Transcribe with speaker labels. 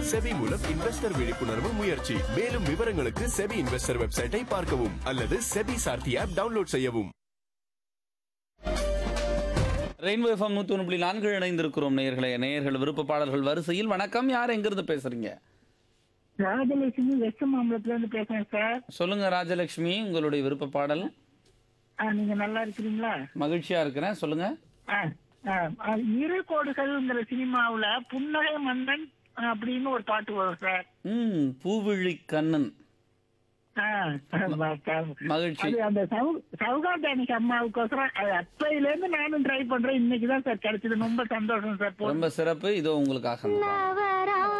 Speaker 1: SEBI மூலம் investor விழிப்புணர்வு முயற்சி மேலும் விவரங்களுக்கு செபி இன்வெஸ்டர் வெப்சைட்டை பார்க்கவும் அல்லது செபி சார்த்தி ஆப் டவுன்லோட் செய்யவும்
Speaker 2: ரெயின்போ எஃப்எம் நூற்றி ஒன்று புள்ளி நான்கு இணைந்திருக்கிறோம் நேயர்களே நேயர்கள் விருப்ப பாடல்கள் வரிசையில் வணக்கம் யார் எங்கிருந்து பேசுறீங்க
Speaker 3: ராஜலட்சுமி வெஸ்ட் மாம்பலத்துல இருந்து பேசுறேன் சார்
Speaker 2: சொல்லுங்க ராஜலட்சுமி உங்களுடைய விருப்ப பாடல்
Speaker 3: ஆ, நீங்க நல்லா இருக்கிறீங்களா
Speaker 2: மகிழ்ச்சியா இருக்கிறேன் சொல்லுங்க
Speaker 3: ஆ, ஆ, ஆ, இரு கோடுகள்ங்கிற சினிமாவுல புன்னகை மன்னன் அப்படின்னு ஒரு பாட்டு வரும் சார்
Speaker 2: ம் பூவிழி கண்ணன்
Speaker 3: ஆ, ஆமா, சார்.
Speaker 2: மகிழ்ச்சி
Speaker 3: அது அந்த சவு- சவுகாட்டானிக்கு அம்மாவுக்கோசரம் அது அப்பையில இருந்து நானும் ட்ரை பண்றேன் இன்னைக்கு தான் சார் கிடைச்சது ரொம்ப சந்தோஷம் சார்
Speaker 2: ரொம்ப சிறப்பு இதோ உங்களுக்காக அந்த பாடல்.
Speaker 4: நவராத்திரி